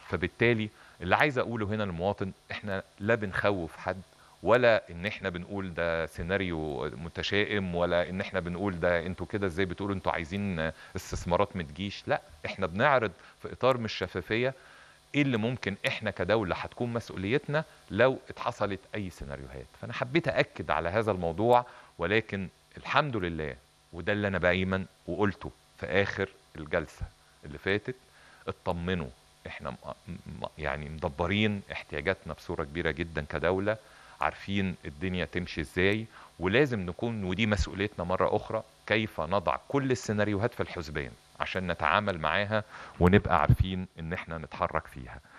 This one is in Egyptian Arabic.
فبالتالي اللي عايز اقوله هنا للمواطن احنا لا بنخوف حد ولا ان احنا بنقول ده سيناريو متشائم ولا ان احنا بنقول ده انتوا كده ازاي بتقولوا انتوا عايزين استثمارات ما تجيش لا احنا بنعرض في اطار من الشفافيه ايه اللي ممكن احنا كدوله هتكون مسؤوليتنا لو اتحصلت اي سيناريوهات فانا حبيت اكد على هذا الموضوع ولكن الحمد لله وده اللي انا دايما وقلته في اخر الجلسه اللي فاتت اطمنوا احنا م- م- يعني مدبرين احتياجاتنا بصوره كبيره جدا كدوله عارفين الدنيا تمشي ازاي ولازم نكون ودي مسؤوليتنا مره اخرى كيف نضع كل السيناريوهات في الحسبان عشان نتعامل معاها ونبقى عارفين ان احنا نتحرك فيها